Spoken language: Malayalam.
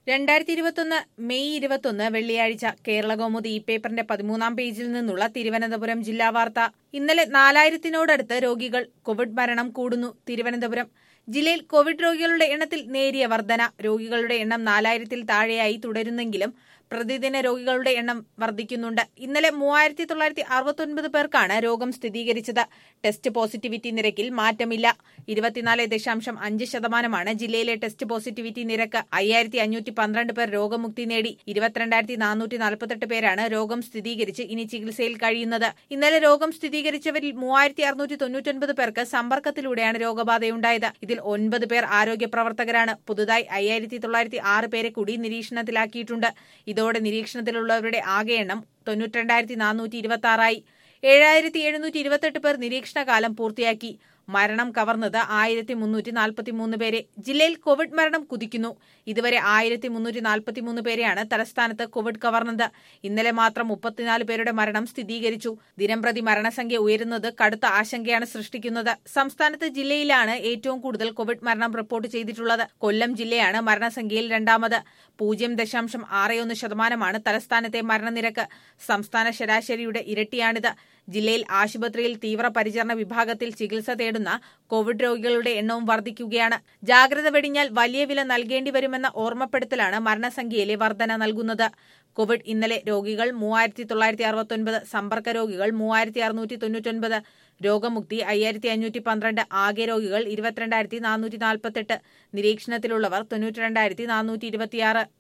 രണ്ടായിരത്തി ഇരുപത്തൊന്ന് മെയ് ഇരുപത്തൊന്ന് വെള്ളിയാഴ്ച കേരള കൗമുദി ഈ പേപ്പറിന്റെ പതിമൂന്നാം പേജിൽ നിന്നുള്ള തിരുവനന്തപുരം ജില്ലാ വാർത്ത ഇന്നലെ നാലായിരത്തിനോടടുത്ത് രോഗികൾ കോവിഡ് മരണം കൂടുന്നു തിരുവനന്തപുരം ജില്ലയിൽ കോവിഡ് രോഗികളുടെ എണ്ണത്തിൽ നേരിയ വർധന രോഗികളുടെ എണ്ണം നാലായിരത്തിൽ താഴെയായി തുടരുന്നെങ്കിലും പ്രതിദിന രോഗികളുടെ എണ്ണം വർദ്ധിക്കുന്നുണ്ട് ഇന്നലെ മൂവായിരത്തി തൊള്ളായിരത്തി അറുപത്തൊൻപത് പേർക്കാണ് രോഗം സ്ഥിരീകരിച്ചത് ടെസ്റ്റ് പോസിറ്റിവിറ്റി നിരക്കിൽ മാറ്റമില്ല ഇരുപത്തിനാല് ദശാംശം അഞ്ച് ശതമാനമാണ് ജില്ലയിലെ ടെസ്റ്റ് പോസിറ്റിവിറ്റി നിരക്ക് അയ്യായിരത്തി അഞ്ഞൂറ്റി പന്ത്രണ്ട് പേർ രോഗമുക്തി നേടി ഇരുപത്തിരണ്ടായിരത്തി നാനൂറ്റി നാൽപ്പത്തെട്ട് പേരാണ് രോഗം സ്ഥിരീകരിച്ച് ഇനി ചികിത്സയിൽ കഴിയുന്നത് ഇന്നലെ രോഗം സ്ഥിരീകരിച്ചവരിൽ മൂവായിരത്തി അറുന്നൂറ്റി തൊണ്ണൂറ്റൊൻപത് പേർക്ക് സമ്പർക്കത്തിലൂടെയാണ് രോഗബാധയുണ്ടായത് ഇതിൽ ഒൻപത് പേർ ആരോഗ്യ പ്രവർത്തകരാണ് പുതുതായി അയ്യായിരത്തി തൊള്ളായിരത്തി ആറ് പേരെ കൂടി നിരീക്ഷണത്തിലാക്കിയിട്ടുണ്ട് ഇതോടെ നിരീക്ഷണത്തിലുള്ളവരുടെ ആകെ എണ്ണം തൊണ്ണൂറ്റിരണ്ടായിരത്തി നാനൂറ്റി ഇരുപത്തി ആറായി ഏഴായിരത്തി എഴുന്നൂറ്റി ഇരുപത്തെട്ട് പേർ നിരീക്ഷണകാലം പൂർത്തിയാക്കി മരണം കവർന്നത് ആയിരത്തി മുന്നൂറ്റി നാൽപ്പത്തി മൂന്ന് പേരെ ജില്ലയിൽ കോവിഡ് മരണം കുതിക്കുന്നു ഇതുവരെ ആയിരത്തി മുന്നൂറ്റി നാൽപ്പത്തി മൂന്ന് പേരെയാണ് തലസ്ഥാനത്ത് കോവിഡ് കവർന്നത് ഇന്നലെ മാത്രം മുപ്പത്തിനാല് പേരുടെ മരണം സ്ഥിരീകരിച്ചു ദിനംപ്രതി മരണസംഖ്യ ഉയരുന്നത് കടുത്ത ആശങ്കയാണ് സൃഷ്ടിക്കുന്നത് സംസ്ഥാനത്ത് ജില്ലയിലാണ് ഏറ്റവും കൂടുതൽ കോവിഡ് മരണം റിപ്പോർട്ട് ചെയ്തിട്ടുള്ളത് കൊല്ലം ജില്ലയാണ് മരണസംഖ്യയിൽ രണ്ടാമത് പൂജ്യം ദശാംശം ആറ് ഒന്ന് ശതമാനമാണ് തലസ്ഥാനത്തെ മരണനിരക്ക് സംസ്ഥാന ശരാശരിയുടെ ഇരട്ടിയാണിത് ജില്ലയിൽ ആശുപത്രിയിൽ തീവ്രപരിചരണ വിഭാഗത്തിൽ ചികിത്സ തേടുന്ന കോവിഡ് രോഗികളുടെ എണ്ണവും വർദ്ധിക്കുകയാണ് ജാഗ്രത വെടിഞ്ഞാൽ വലിയ വില നൽകേണ്ടി വരുമെന്ന ഓർമ്മപ്പെടുത്തലാണ് മരണസംഖ്യയിലെ വർധന നൽകുന്നത് കോവിഡ് ഇന്നലെ രോഗികൾ മൂവായിരത്തി തൊള്ളായിരത്തി അറുപത്തൊൻപത് സമ്പർക്ക രോഗികൾ മൂവായിരത്തി അറുന്നൂറ്റി തൊണ്ണൂറ്റൊൻപത് രോഗമുക്തി അയ്യായിരത്തി അഞ്ഞൂറ്റി പന്ത്രണ്ട് ആകെ രോഗികൾ ഇരുപത്തിരണ്ടായിരത്തി നാനൂറ്റി നാൽപ്പത്തെട്ട് നിരീക്ഷണത്തിലുള്ളവർ തൊണ്ണൂറ്റിരണ്ടായിരത്തി നാനൂറ്റി ഇരുപത്തിയാറ്